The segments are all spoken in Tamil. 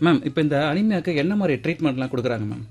மேம் இப்போ இந்த அனிமியாக்கு என்ன மாதிரி ட்ரீட்மெண்ட்லாம் கொடுக்குறாங்க மேம்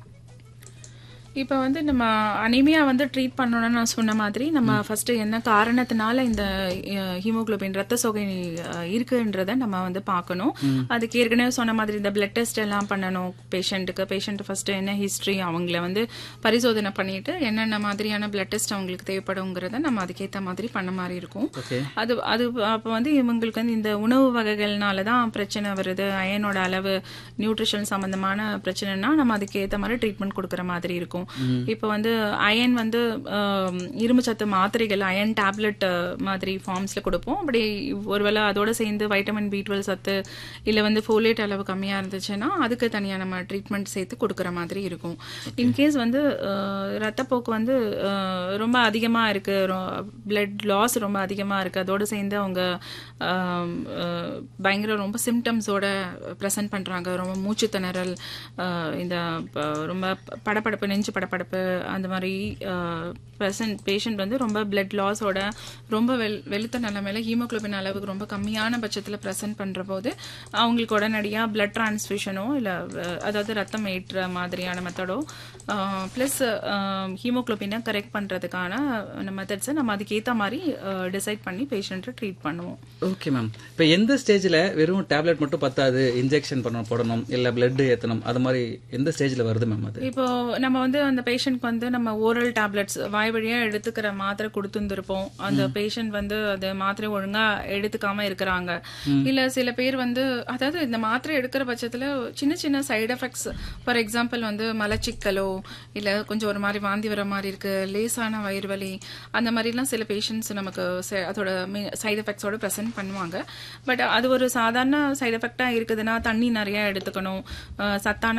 இப்போ வந்து நம்ம அனிமியா வந்து ட்ரீட் பண்ணணும்னு நான் சொன்ன மாதிரி நம்ம ஃபர்ஸ்ட் என்ன காரணத்தினால இந்த ஹீமோகுளோபின் ரத்த சோகை அஹ், இருக்குன்றத நம்ம வந்து பார்க்கணும் அதுக்கு ஏற்கனவே சொன்ன மாதிரி இந்த பிளட் டெஸ்ட் எல்லாம் பண்ணணும் பேஷண்ட்டுக்கு பேஷண்ட் ஃபர்ஸ்ட் என்ன ஹிஸ்டரி அவங்கள வந்து பரிசோதனை பண்ணிட்டு என்னென்ன மாதிரியான பிளட் டெஸ்ட் அவங்களுக்கு தேவைப்படுங்கிறத நம்ம அதுக்கேற்ற மாதிரி பண்ண மாதிரி இருக்கும் ஓகே அது அது அப்போ வந்து இவங்களுக்கு வந்து இந்த உணவு வகைகள்னால தான் பிரச்சனை வருது அயனோட அளவு நியூட்ரிஷன் சம்பந்தமான பிரச்சனைனா நம்ம அதுக்கு ஏற்ற மாதிரி ட்ரீட்மெண்ட் கொடுக்குற மாதிரி இருக்கும் இப்போ வந்து அயன் வந்து ஆம், இரும்பு சத்து மாத்திரைகள் அயன் டேப்லெட் மாதிரி ஃபார்ம்ஸ்ல கொடுப்போம் அப்படி ஒருவேளை அதோட சேர்ந்து வைட்டமின் பி டுவெல் சத்து இல்லை வந்து ஃபோலேட் அளவு கம்மியா இருந்துச்சுன்னா அதுக்கு தனியா நம்ம ட்ரீட்மெண்ட் சேர்த்து கொடுக்குற மாதிரி இருக்கும் இன்கேஸ் வந்து அஹ், ரத்தப்போக்கு வந்து அஹ், ரொம்ப அதிகமா இருக்கு பிளட் லாஸ் ரொம்ப அதிகமா இருக்கு அதோட சேர்ந்து அவங்க ஆம், அஹ், பயங்கர ரொம்ப சிம்டம்ஸோட ப்ரெசென்ட் பண்றாங்க ரொம்ப மூச்சு திணறல் அஹ், இந்த ப- ரொம்ப படபடப்பு நெஞ்சு படபடப்பு அந்த மாதிரி ப்ரெசன்ட் பேஷண்ட் வந்து ரொம்ப பிளட் லாஸோட ரொம்ப வெள் வெளுத்த நிலைமையில ஹீமோகுளோபின் அளவுக்கு ரொம்ப கம்மியான பட்சத்தில் ப்ரெசென்ட் பண்ற போது அவங்களுக்கு உடனடியாக பிளட் டிரான்ஸ்ஃபியூஷனோ இல்லை அதாவது ரத்தம் ஏற்ற மாதிரியான மெத்தடோ ப்ளஸ் ஹீமோகுளோபினை கரெக்ட் பண்ணுறதுக்கான மெத்தட்ஸை நம்ம அதுக்கேற்ற மாதிரி டிசைட் பண்ணி பேஷண்ட்டை ட்ரீட் பண்ணுவோம் ஓகே மேம் இப்போ எந்த ஸ்டேஜில் வெறும் டேப்லெட் மட்டும் பத்தாது இன்ஜெக்ஷன் பண்ண போடணும் இல்லை பிளட் ஏற்றணும் அது மாதிரி எந்த ஸ்டேஜில் வருது மேம் அது இப்போ நம்ம வந்து அந்த பேஷண்ட்க்கு வந்து நம்ம ஓரல் டேப்லெட்ஸ் வாய் வழியா எடுத்துக்கிற மாத்திரை கொடுத்துருப்போம் அந்த பேஷண்ட் வந்து அந்த மாத்திரை ஒழுங்கா எடுத்துக்காம இருக்கிறாங்க இல்ல சில பேர் வந்து அதாவது இந்த மாத்திரை எடுக்கிற பட்சத்துல சின்ன சின்ன சைடு எஃபெக்ட்ஸ் ஃபார் எக்ஸாம்பிள் வந்து மலச்சிக்கலோ இல்ல கொஞ்சம் ஒரு மாதிரி வாந்தி வர மாதிரி இருக்கு லேசான வயிறு வலி அந்த மாதிரிலாம் சில பேஷண்ட்ஸ் நமக்கு செ- அதோட சைடு எஃபெக்ட்ஸோட ப்ரெசென்ட் பண்ணுவாங்க பட் அது ஒரு சாதாரண சைடு எஃபெக்டா இருக்குதுன்னா தண்ணி நிறைய எடுத்துக்கணும் அஹ் சத்தான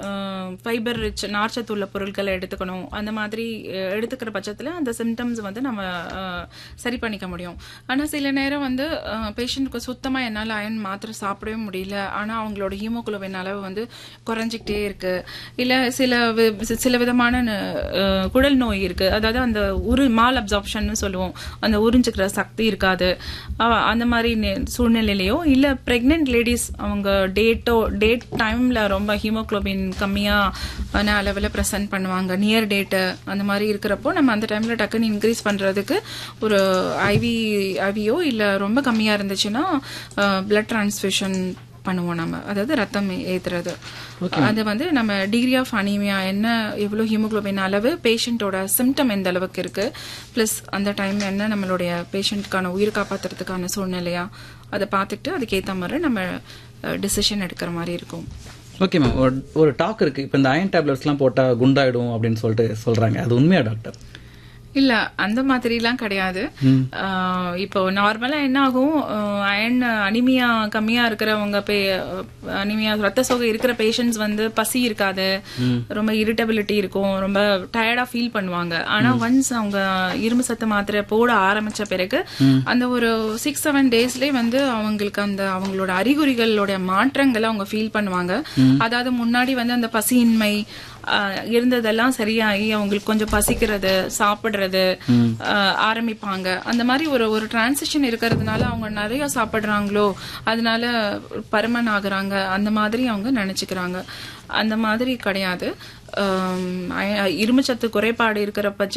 ஃபைபர் ரிச் நார்ச்சத்துள்ள பொருட்களை எடுத்துக்கணும் அந்த மாதிரி அஹ், எடுத்துக்கிற பட்சத்தில் அந்த சிம்டம்ஸ் வந்து நம்ம அஹ், சரி பண்ணிக்க முடியும் ஆனால் சில நேரம் வந்து பேஷண்ட்டுக்கு சுத்தமாக என்னால் அயன் மாத்திரை சாப்பிடவே முடியல ஆனால் அவங்களோட ஹீமோகுளோபின் அளவு வந்து குறைஞ்சிக்கிட்டே இருக்கு இல்லை சில வி- சி- சில விதமான அஹ், குடல் நோய் இருக்கு அதாவது அந்த உரு மால் அப்சார்ப்ஷன் சொல்லுவோம் அந்த உறிஞ்சுக்கிற சக்தி இருக்காது அஹ், அந்த மாதிரி நே- சூழ்நிலையிலையோ இல்லை ப்ரெக்னென்ட் லேடிஸ் அவங்க டேட்டோ டேட் டைம்ல ரொம்ப ஹீமோகுளோபின் கம்மியான அளவில் ப்ரெசென்ட் பண்ணுவாங்க நியர் டேட்டு அந்த மாதிரி இருக்கிறப்போ நம்ம அந்த டைம்ல டக்குன்னு இன்க்ரீஸ் பண்றதுக்கு ஒரு ஐவி ஐவியோ இல்லை ரொம்ப கம்மியா இருந்துச்சுன்னா பிளட் டிரான்ஸ்ஃபியூஷன் பண்ணுவோம் நம்ம அதாவது ரத்தம் ஏத்துறது அது வந்து நம்ம டிகிரி ஆஃப் அனீமியா என்ன எவ்வளவு ஹீமோகுளோபின் அளவு பேஷண்ட்டோட சிம்டம் எந்த அளவுக்கு இருக்கு ப்ளஸ் அந்த டைம் என்ன நம்மளுடைய பேஷண்ட்கான உயிர் காப்பாத்துறதுக்கான சூழ்நிலையா அதை பார்த்துட்டு அதுக்கேற்ற மாதிரி நம்ம டிசிஷன் எடுக்கிற மாதிரி இருக்கும் ஓகே மேம் ஒரு டாக் இருக்கு இப்போ இந்த அயன் டேப்லெட்ஸ்லாம் போட்டால் குண்டாயிடும் அப்படின்னு சொல்லிட்டு சொல்றாங்க அது உண்மையா டாக்டர் இல்ல அந்த மாதிரிலாம் கிடையாது ஆஹ் இப்போ நார்மலா என்ன ஆகும் அயன் அனிமியா கம்மியா இருக்கிறவங்க அனிமியா ரத்த சோகை இருக்கிற பேஷண்ட்ஸ் வந்து பசி இருக்காது ரொம்ப இரிட்டபிலிட்டி இருக்கும் ரொம்ப டயர்டா ஃபீல் பண்ணுவாங்க ஆனா ஒன்ஸ் அவங்க இரும்பு சத்து மாத்திரை போட ஆரம்பிச்ச பிறகு அந்த ஒரு சிக்ஸ் செவன் டேஸ்லயே வந்து அவங்களுக்கு அந்த அவங்களோட அறிகுறிகளோட மாற்றங்களை அவங்க ஃபீல் பண்ணுவாங்க அதாவது முன்னாடி வந்து அந்த பசியின்மை ஆஹ் இருந்ததெல்லாம் சரியாகி அவங்களுக்கு கொஞ்சம் பசிக்கிறது சாப்பிடுறது ஆஹ் ஆரம்பிப்பாங்க அந்த மாதிரி ஒரு ஒரு டிரான்சிஷன் இருக்கிறதுனால அவங்க நிறைய சாப்பிடுறாங்களோ அதனால பருமன் ஆகுறாங்க அந்த மாதிரி அவங்க நினைச்சுக்கிறாங்க அந்த மாதிரி கிடையாது ஆம், அய- இரும்புச்சத்து குறைபாடு இருக்கிற பட்ச